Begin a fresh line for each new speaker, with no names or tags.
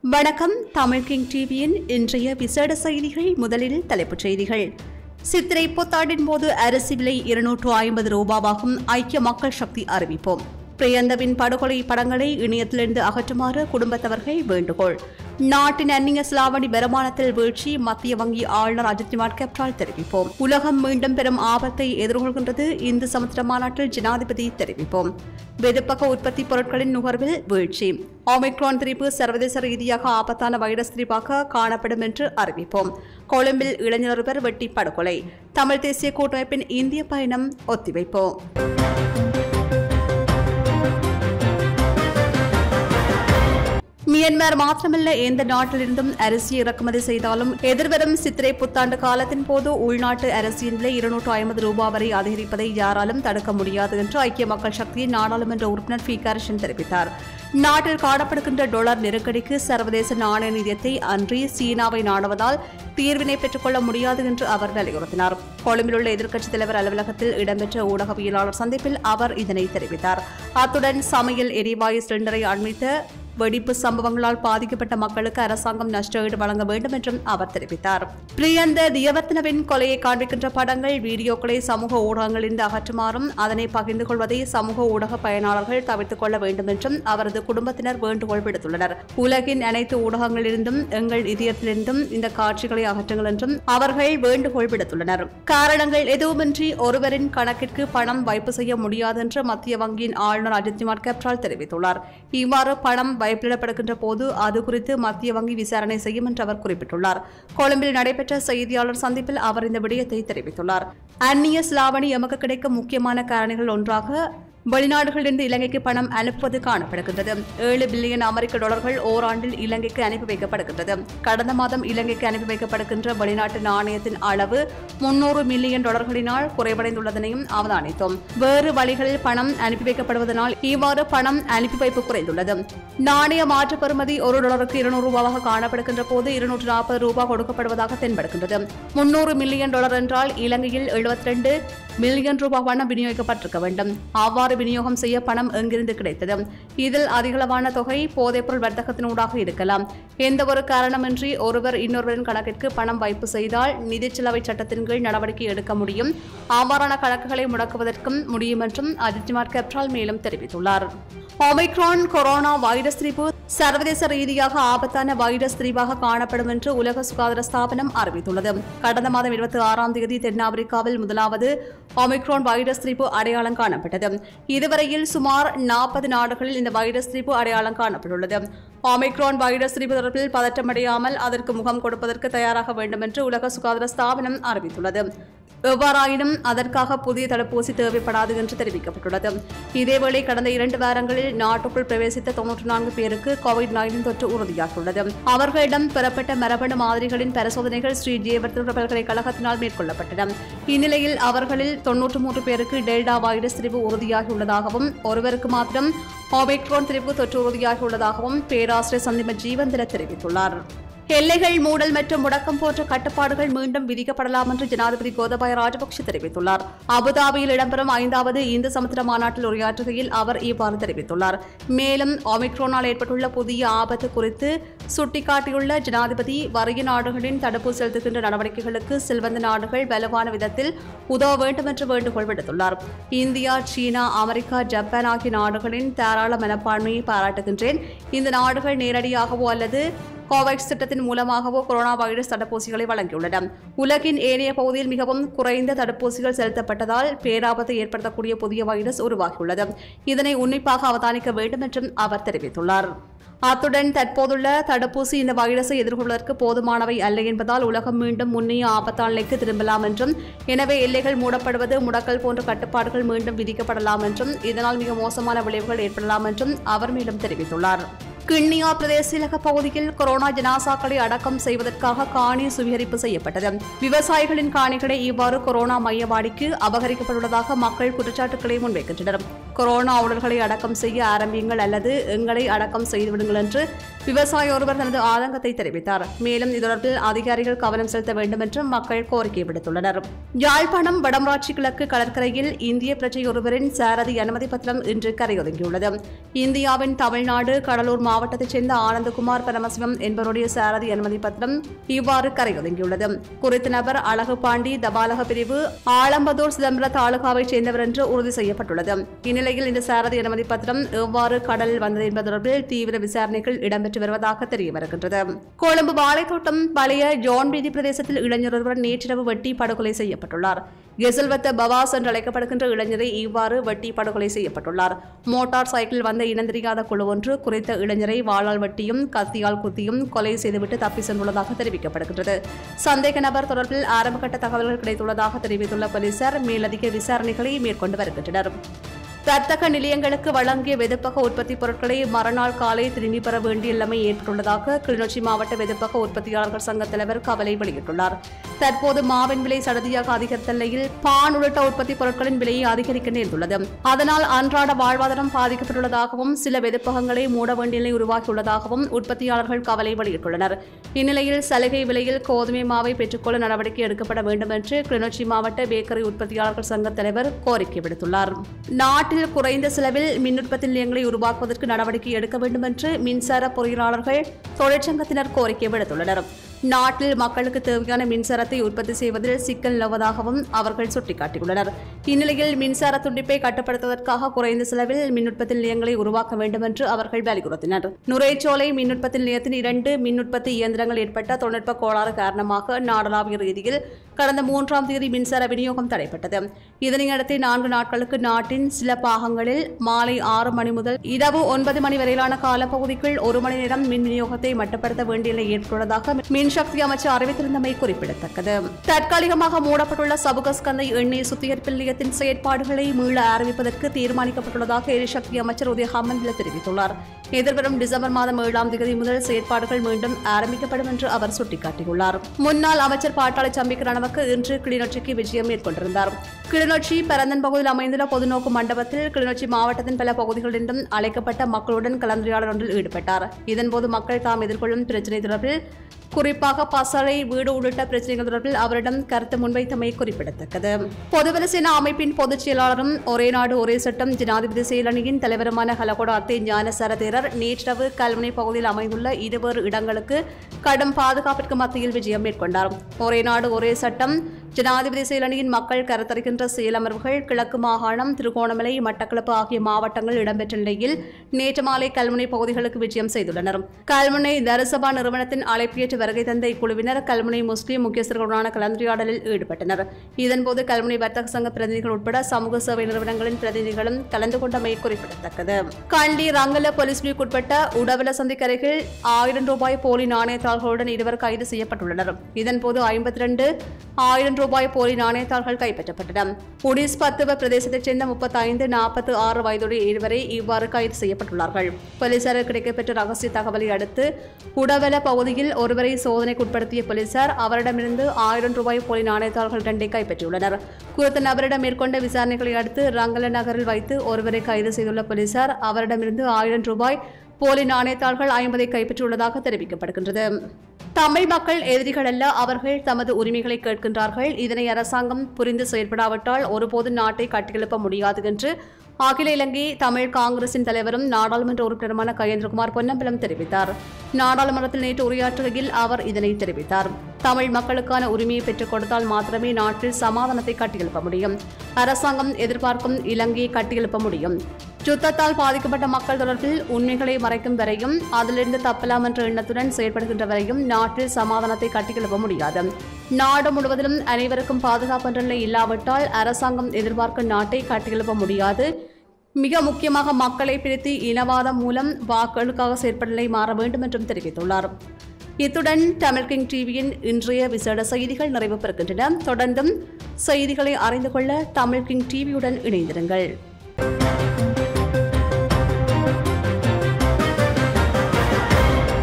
வணக்கம் தமிழ் கிங் டிவியின் இன்றைய விசேட செய்திகள் முதலில் தலைப்புச் செய்திகள் சித்திரை புத்தாண்டின் போது அரிசி விலை இருநூற்று ஐம்பது ரூபாவாகும் ஐக்கிய மக்கள் சக்தி அறிவிப்போம் பிரியந்தவின் படுகொலை படங்களை இணையத்திலிருந்து அகற்றுமாறு குடும்பத்தவர்கள் வேண்டுகோள் நாட்டின் அந்நிய சிலாவணி வருமானத்தில் வீழ்ச்சி மத்திய வங்கி ஆளுநர் அஜித்குமார் கெப்டால் தெரிவிப்போம் உலகம் மீண்டும் பெரும் ஆபத்தை எதிர்கொள்கின்றது இந்து சமுத்திர மாநாட்டில் ஜனாதிபதி தெரிவிப்போம் வெதுப்பக உற்பத்தி பொருட்களின் நுகர்வில் வீழ்ச்சி ஒமிக்ரான் திரிப்பு சர்வதேச ரீதியாக ஆபத்தான வைரஸ் திரிப்பாக காணப்படும் என்று அறிவிப்போம் கொழும்பில் இளைஞர் ஒருவர் வெட்டி படுகொலை தமிழ் தேசிய கூட்டமைப்பின் இந்திய பயணம் ஒத்திவைப்போம் மியன்மார் மாத்திரமல்ல எந்த நாட்டிலிருந்தும் அரிசி இறக்குமதி செய்தாலும் எதிர்வரும் சித்திரை புத்தாண்டு காலத்தின் போது உள்நாட்டு அரிசியின் விலை இருநூற்று ஐம்பது ரூபாய் வரை அதிகரிப்பதை யாராலும் தடுக்க முடியாது என்று ஐக்கிய மக்கள் சக்தியின் நாடாளுமன்ற உறுப்பினர் பி கரஷன் தெரிவித்தார் நாட்டில் காணப்படுகின்ற டொலர் நெருக்கடிக்கு சர்வதேச நாணய நிதியத்தை அன்றி சீனாவை நாடுவதால் தீர்வினை பெற்றுக்கொள்ள முடியாது என்று அவர் வலியுறுத்தினார் கொழும்பில் உள்ள எதிர்க்கட்சித் தலைவர் அலுவலகத்தில் இடம்பெற்ற ஊடகவியலாளர் சந்திப்பில் அவர் இதனை தெரிவித்தார் அத்துடன் சமையல் எரிவாயு சிலிண்டரை அண்மித்த வெடிப்பு சம்பவங்களால் பாதிக்கப்பட்ட மக்களுக்கு அரசாங்கம் நஷ்டஈடு வழங்க வேண்டும் என்றும் அவர் தெரிவித்தார் பிரியந்த தியவர்த்தனவின் கொலையை காண்பிக்கின்ற படங்கள் வீடியோக்களை சமூக ஊடகங்களிலிருந்து அகற்றுமாறும் அதனை பகிர்ந்து கொள்வதை சமூக ஊடக பயனாளர்கள் தவிர்த்துக் கொள்ள வேண்டும் என்றும் அவரது குடும்பத்தினர் வேண்டுகோள் விடுத்துள்ளனர் உலகின் அனைத்து ஊடகங்களிலிருந்தும் எங்கள் இதயத்திலிருந்தும் இந்த காட்சிகளை அகற்றுங்கள் என்றும் அவர்கள் வேண்டுகோள் விடுத்துள்ளனர் காரணங்கள் எதுவுமின்றி ஒருவரின் கணக்கிற்கு பணம் வைப்பு செய்ய முடியாது என்று மத்திய வங்கியின் ஆளுநர் அஜித்குமார் கெப்டால் தெரிவித்துள்ளார் இவ்வாறு பணம் பயப்பிடப்படுகின்ற போது அது குறித்து மத்திய வங்கி விசாரணை செய்யும் என்று அவர் குறிப்பிட்டுள்ளார் கொழும்பில் நடைபெற்ற செய்தியாளர் சந்திப்பில் அவர் இந்த விடயத்தை தெரிவித்துள்ளார் அந்நிய ஸ்லாவணி எமக்கு கிடைக்கும் முக்கியமான காரணிகள் ஒன்றாக வெளிநாடுகளிலிருந்து இலங்கைக்கு பணம் அனுப்புவது காணப்படுகின்றது ஏழு பில்லியன் அமெரிக்க டாலர்கள் ஓராண்டில் இலங்கைக்கு அனுப்பி வைக்கப்படுகின்றது கடந்த மாதம் இலங்கைக்கு அனுப்பி வைக்கப்படுகின்ற வெளிநாட்டு நாணயத்தின் அளவு முன்னூறு மில்லியன் டாலர்களினால் குறைவடைந்துள்ளதனையும் அவதானித்தோம் வேறு வழிகளில் பணம் அனுப்பி வைக்கப்படுவதனால் இவ்வாறு பணம் அனுப்பி வைப்பு குறைந்துள்ளது நாணய மாற்று பெறுமதி ஒரு டாலருக்கு இருநூறு ரூபாவாக காணப்படுகின்ற போது இருநூற்று நாற்பது ரூபாய் கொடுக்கப்படுவதாக தென்படுகின்றது முன்னூறு மில்லியன் டாலர் என்றால் இலங்கையில் எழுபத்தி ரெண்டு மில்லியன் ரூபாய் பணம் விநியோகிக்கப்பட்டிருக்க வேண்டும் அவ்வாறு விநியோகம் செய்ய பணம் எங்கிருந்து கிடைத்தது இதில் அதிகளவான தொகை போதைப்பொருள் வர்த்தகத்தினூடாக இருக்கலாம் எந்த ஒரு காரணமின்றி ஒருவர் இன்னொருவரின் கணக்கிற்கு பணம் வைப்பு செய்தால் நிதி செலவை சட்டத்தின் கீழ் நடவடிக்கை எடுக்க முடியும் அவ்வாறான கணக்குகளை முடக்குவதற்கும் முடியும் என்றும் அஜித்குமார் கெப்டால் மேலும் தெரிவித்துள்ளார் ஒமிக்ரான் கொரோனா வைரஸ் திரிப்பு சர்வதேச ரீதியாக ஆபத்தான வைரஸ் திரிவாக காணப்படும் என்று உலக சுகாதார ஸ்தாபனம் அறிவித்துள்ளது கடந்த மாதம் இருபத்தி ஆறாம் தேதி தென்னாப்பிரிக்காவில் முதலாவது ஒமிக்ரான் வைரஸ் திரிப்பு அடையாளம் காணப்பட்டது இதுவரையில் சுமார் நாற்பது நாடுகளில் இந்த வைரஸ் திரிப்பு அடையாளம் காணப்பட்டுள்ளது ஒமிக்ரான் வைரஸ் திரிப்பு தொடர்பில் பதற்றமடையாமல் அதற்கு முகம் கொடுப்பதற்கு தயாராக வேண்டும் என்று உலக சுகாதார ஸ்தாபனம் அறிவித்துள்ளது எவ்வாறாயினும் அதற்காக புதிய தடுப்பூசி தேவைப்படாது என்று தெரிவிக்கப்பட்டுள்ளது இதேவேளை கடந்த இரண்டு வாரங்களில் நாட்டுக்குள் பிரவேசித்த தொன்னூற்றி நான்கு பேருக்கு கோவிட் நைன்டீன் தொற்று உறுதியாகியுள்ளது அவர்களிடம் பெறப்பட்ட மரபணு மாதிரிகளின் பரிசோதனைகள் ஸ்ரீ ஜெயவர்தன பல்கலைக்கழகத்தினால் மேற்கொள்ளப்பட்டன இந்நிலையில் அவர்களில் தொன்னூற்று மூன்று பேருக்கு டெல்டா வைரஸ் திரிவு உறுதியாகியுள்ளதாகவும் ஒருவருக்கு மாத்திரம் ஒமிக்ரோன் திரிவு தொற்று உறுதியாகியுள்ளதாகவும் பேராசிரியர் சந்திம ஜீவந்திர தெரிவித்துள்ளார் எல்லைகள் மூடல் மற்றும் முடக்கம் போன்ற கட்டுப்பாடுகள் மீண்டும் விதிக்கப்படலாம் என்று ஜனாதிபதி கோதபாய ராஜபக்ஷ தெரிவித்துள்ளார் அபுதாபியில் இடம்பெறும் ஐந்தாவது இந்து சமுத்திர மாநாட்டில் உரையாற்றுகையில் அவர் இவ்வாறு தெரிவித்துள்ளார் மேலும் ஒமிக்ரோனால் ஏற்பட்டுள்ள புதிய ஆபத்து குறித்து சுட்டிக்காட்டியுள்ள ஜனாதிபதி வறிய நாடுகளின் தடுப்பு செலுத்துகின்ற நடவடிக்கைகளுக்கு செல்வந்த நாடுகள் வலுவான விதத்தில் உதவ வேண்டும் என்று வேண்டுகோள் விடுத்துள்ளார் இந்தியா சீனா அமெரிக்கா ஜப்பான் ஆகிய நாடுகளின் தாராள மனப்பான்மையை பாராட்டுகின்றேன் இந்த நாடுகள் நேரடியாகவோ அல்லது கோவேக்ஸ் திட்டத்தின் மூலமாகவோ கொரோனா வைரஸ் தடுப்பூசிகளை வழங்கியுள்ளன உலகின் ஏனைய பகுதியில் மிகவும் குறைந்த தடுப்பூசிகள் செலுத்தப்பட்டதால் பேராபத்தை ஏற்படுத்தக்கூடிய புதிய வைரஸ் உருவாகியுள்ளது இதனை உன்னிப்பாக அவதானிக்க வேண்டும் என்றும் அவர் தெரிவித்துள்ளார் அத்துடன் தற்போதுள்ள தடுப்பூசி இந்த வைரஸை எதிர்கொள்வதற்கு போதுமானவை அல்ல என்பதால் உலகம் மீண்டும் முன்னைய ஆபத்தான நிலைக்கு திரும்பலாம் என்றும் எனவே எல்லைகள் மூடப்படுவது முடக்கல் போன்ற கட்டுப்பாடுகள் மீண்டும் விதிக்கப்படலாம் என்றும் இதனால் மிக மோசமான விளைவுகள் ஏற்படலாம் என்றும் அவர் மேலும் தெரிவித்துள்ளார் கிண்ணியா பிரதேச பகுதியில் கொரோனா ஜனாசாக்களை அடக்கம் செய்வதற்காக காணி சுவீகரிப்பு செய்யப்பட்டது விவசாயிகளின் காணிகளை இவ்வாறு கொரோனா மையவாடிக்கு அபகரிக்கப்பட்டுள்ளதாக மக்கள் குற்றச்சாட்டுக்களை முன்வைக்கின்றனர் கொரோனா உடல்களை அடக்கம் செய்ய ஆரம்பியுங்கள் அல்லது எங்களை அடக்கம் செய்துவிடுங்கள் என்று விவசாயி ஒருவர் தனது ஆதங்கத்தை தெரிவித்தார் மேலும் இது தொடர்பில் அதிகாரிகள் கவனம் செலுத்த வேண்டும் என்றும் மக்கள் கோரிக்கை விடுத்துள்ளனர் யாழ்ப்பாணம் வடமராட்சி கிழக்கு கடற்கரையில் இந்திய பிரஜை ஒருவரின் சாரதி அனுமதி பத்திரம் இன்று கரையொதுங்கியுள்ளது இந்தியாவின் தமிழ்நாடு கடலூர் மாவட்டத்தைச் சேர்ந்த ஆனந்தகுமார் பரமசிவம் என்பவருடைய சாரதி அனுமதி பத்திரம் இவ்வாறு கரையொதுங்கியுள்ளது குறித்த நபர் அழகு பாண்டி தபாலக பிரிவு ஆலம்பதூர் சிதம்பர தாலுகாவைச் சேர்ந்தவர் என்று உறுதி செய்யப்பட்டுள்ளது இந்நிலையில் இந்த சாரதி அனுமதி பத்திரம் எவ்வாறு கடலில் வந்தது என்பது தொடர்பில் தீவிர விசாரணைகள் இடம்பெற்று வருவதாக தெரிய வருகின்றது கொழும்பு வாழைத்தோட்டம் பழைய ஜோன் வீதி பிரதேசத்தில் இளைஞர் ஒருவர் நேற்றிரவு வெட்டி படுகொலை செய்யப்பட்டுள்ளார் கெசல்வத்த பவாஸ் என்று அழைக்கப்படுகின்ற இளைஞரை இவ்வாறு வெட்டி படுகொலை செய்யப்பட்டுள்ளார் மோட்டார் சைக்கிள் வந்த இனந்தெரியாத குழு ஒன்று குறித்த இளைஞரை வாளால் வெட்டியும் கத்தியால் குத்தியும் கொலை செய்துவிட்டு தப்பி சென்றுள்ளதாக தெரிவிக்கப்படுகின்றது சந்தேக நபர் தொடர்பில் ஆரம்பகட்ட தகவல்கள் கிடைத்துள்ளதாக தெரிவித்துள்ள போலீசார் மேலதிக விசாரணைகளை மேற்கொண்டு வருகின்றனர் வர்த்தக நிலையங்களுக்கு வழங்கிய வெதுப்பக உற்பத்தி பொருட்களை மறுநாள் காலை திரும்பி பெற வேண்டிய நிலைமை ஏற்பட்டுள்ளதாக கிளிநொச்சி மாவட்ட வெதுப்பக உற்பத்தியாளர்கள் சங்க தலைவர் கவலை வெளியிட்டுள்ளார் தற்போது மாவின் விலை சடதியாக அதிகரித்த நிலையில் பான் உள்ளிட்ட உற்பத்தி பொருட்களின் விலையை அதிகரிக்க நேர்ந்துள்ளது அதனால் அன்றாட வாழ்வாதாரம் பாதிக்கப்பட்டுள்ளதாகவும் சில வெதுப்பகங்களை மூட வேண்டிய நிலை உருவாகியுள்ளதாகவும் உற்பத்தியாளர்கள் கவலை வெளியிட்டுள்ளனர் இந்நிலையில் சலுகை விலையில் கோதுமை மாவை பெற்றுக்கொள்ள நடவடிக்கை எடுக்கப்பட வேண்டும் என்று கிளிநொச்சி மாவட்ட பேக்கரி உற்பத்தியாளர்கள் சங்க தலைவர் கோரிக்கை விடுத்துள்ளார் நாட்டில் குறைந்த செலவில் மின் உற்பத்தி நிலையங்களை உருவாக்குவதற்கு நடவடிக்கை எடுக்க வேண்டும் என்று மின்சார பொறியாளர்கள் தொழிற்சங்கத்தினர் கோரிக்கை விடுத்துள்ளனர் நாட்டில் மக்களுக்கு தேவையான மின்சாரத்தை உற்பத்தி செய்வதில் சிக்கல் நிலவுவதாகவும் அவர்கள் சுட்டிக்காட்டியுள்ளனர் இந்நிலையில் மின்சார துண்டிப்பை கட்டுப்படுத்துவதற்காக குறைந்த செலவில் மின் உற்பத்தி நிலையங்களை உருவாக்க வேண்டும் என்று அவர்கள் வலியுறுத்தினர் நுரைச்சோலை மின் உற்பத்தி நிலையத்தின் இரண்டு மின் உற்பத்தி இயந்திரங்கள் ஏற்பட்ட தொழில்நுட்ப கோளாறு காரணமாக நாடளாவிய ரீதியில் கடந்த மூன்றாம் தேதி மின்சார விநியோகம் தடைப்பட்டது இதனையடுத்து நான்கு நாட்களுக்கு நாட்டின் சில பாகங்களில் மாலை ஆறு மணி முதல் இரவு ஒன்பது மணி வரையிலான காலப்பகுதிக்குள் ஒரு மணி நேரம் மின் விநியோகத்தை மட்டுப்படுத்த வேண்டிய நிலை ஏற்பட்டுள்ளதாக மின்சக்தி அமைச்சர் அறிவித்திருந்தமை குறிப்பிடத்தக்கது தற்காலிகமாக மூடப்பட்டுள்ள சபுகஸ்கந்தை எண்ணெய் சுத்திகரிப்பு நிலையத்தின் செயற்பாடுகளை மீள ஆரம்பிப்பதற்கு தீர்மானிக்கப்பட்டுள்ளதாக எரிசக்தி அமைச்சர் உதயகாமன் தெரிவித்துள்ளார் எதிர்வரும் டிசம்பர் மாதம் ஏழாம் தேதி முதல் செயற்பாடுகள் மீண்டும் ஆரம்பிக்கப்படும் என்று அவர் சுட்டிக்காட்டியுள்ளார் முன்னாள் அமைச்சர் பாட்டாளி சம்பிக்க ரணவக்கு இன்று கிளிநொச்சிக்கு விஜயம் மேற்கொண்டிருந்தார் கிளிநொச்சி பரந்தன் பகுதியில் அமைந்துள்ள பொதுநோக்கு மண்டபத்தில் கிளிநொச்சி மாவட்டத்தின் பல பகுதிகளிலிருந்தும் அழைக்கப்பட்ட மக்களுடன் கலந்துரையாடல் ஒன்றில் ஈடுபட்டார் இதன்போது மக்கள் தாம் எதிர்கொள்ளும் பிரச்சினை தொடர்பில் குறிப்பாக பசறை வீடு உள்ளிட்ட பிரச்சனைகள் தொடர்பில் அவரிடம் கருத்து முன்வைத்தமை குறிப்பிடத்தக்கது பொதுபல சேனா அமைப்பின் பொதுச் செயலாளரும் ஒரே நாடு ஒரே சட்டம் ஜனாதிபதி செயலணியின் தலைவருமான ஹலகொட அத்தே ஞானசர தேரர் நேற்றிரவு கல்முனை பகுதியில் அமைந்துள்ள இருவேறு இடங்களுக்கு கடும் பாதுகாப்பிற்கு மத்தியில் விஜயம் மேற்கொண்டார் ஒரே நாடு ஒரே சட்டம் ஜனாதிபதி செயலணியின் மக்கள் கருத்தரிக்கின்ற செயலமர்வுகள் கிழக்கு மாகாணம் திருகோணமலை மட்டக்களப்பு ஆகிய மாவட்டங்கள் இடம்பெற்ற நிலையில் நேற்று மாலை கல்முனை பகுதிகளுக்கு விஜயம் செய்துள்ளனர் கல்முனை தரசபா நிறுவனத்தின் அழைப்பேற்று வருகை தந்த இக்குழுவினர் கல்முனை முஸ்லிம் முக்கியஸ்தர்களுடனான கலந்துரையாடலில் ஈடுபட்டனர் இதன்போது கல்முனை வர்த்தக சங்க பிரதிநிதிகள் உட்பட சமூக சேவை நிறுவனங்களின் பிரதிநிதிகளும் கலந்து கொண்டமை குறிப்பிடத்தக்கது கண்டி ரங்கல போலீஸ் பிரிவுக்குட்பட்ட உடவல சந்திக்கரையில் ஆயிரம் ரூபாய் போலி நாணயத்தாள்களுடன் இருவர் கைது செய்யப்பட்டுள்ளனர் இதன்போது ஐம்பத்தி ரெண்டு ஆயிரம் ரூபாய் போலி நாணயத்தாள்கள் கைப்பற்றப்பட்டன உடிஸ் பத்துவ பிரதேசத்தைச் சேர்ந்த முப்பத்தைந்து நாற்பத்தி ஆறு வயதுடைய இருவரை இவ்வாறு கைது செய்யப்பட்டுள்ளார்கள் போலீசாருக்கு கிடைக்கப்பெற்ற ரகசிய தகவலை அடுத்து உடவல பகுதியில் ஒருவரை சோதனைக்குட்படுத்திய போலீசார் அவரிடமிருந்து ஆயிரம் ரூபாய் போலி நாணயத்தாள்கள் இரண்டை கைப்பற்றியுள்ளனர் குறித்த நபரிடம் மேற்கொண்ட விசாரணைகளை அடுத்து ரங்கல நகரில் வைத்து ஒருவரை கைது செய்துள்ள போலீசார் அவரிடமிருந்து ஆயிரம் ரூபாய் போலி நாணயத்தாள்கள் ஐம்பதை கைப்பற்றியுள்ளதாக தெரிவிக்கப்படுகின்றது தமிழ் மக்கள் எதிரிகள் அல்ல அவர்கள் தமது உரிமைகளை கேட்கின்றார்கள் இதனை அரசாங்கம் புரிந்து செயல்படாவிட்டால் ஒருபோது நாட்டை கட்டியெழுப்ப முடியாது என்று அகில இலங்கை தமிழ் காங்கிரசின் தலைவரும் நாடாளுமன்ற உறுப்பினருமான கயேந்திரகுமார் பொன்னம்பலம் தெரிவித்தார் நாடாளுமன்றத்தில் நேற்று உரையாற்றுகையில் அவர் இதனை தெரிவித்தார் தமிழ் மக்களுக்கான உரிமையை பெற்றுக் கொடுத்தால் மாத்திரமே நாட்டில் சமாதானத்தை கட்டியெழுப்ப முடியும் அரசாங்கம் எதிர்பார்க்கும் இலங்கையை கட்டியெழுப்ப முடியும் யுத்தத்தால் பாதிக்கப்பட்ட மக்கள் தொடர்பில் உண்மைகளை மறைக்கும் வரையும் அதிலிருந்து தப்பலாம் என்ற எண்ணத்துடன் செயல்படுகின்ற வரையும் நாட்டில் சமாதானத்தை கட்டியெழுப்ப முடியாது நாடு முழுவதிலும் அனைவருக்கும் பாதுகாப்பு என்ற நிலை இல்லாவிட்டால் அரசாங்கம் எதிர்பார்க்கும் நாட்டை கட்டியெழுப்ப முடியாது மிக முக்கியமாக மக்களை பிரித்து இனவாதம் மூலம் வாக்களுக்காக செயற்பட நிலை மாற வேண்டும் என்றும் தெரிவித்துள்ளார் இத்துடன் தமிழ் கிங் டிவியின் இன்றைய விசேட செய்திகள் நிறைவு பெறுகின்றன தொடர்ந்தும் செய்திகளை அறிந்து கொள்ள தமிழ் கிங் டிவியுடன் இணைந்திருங்கள்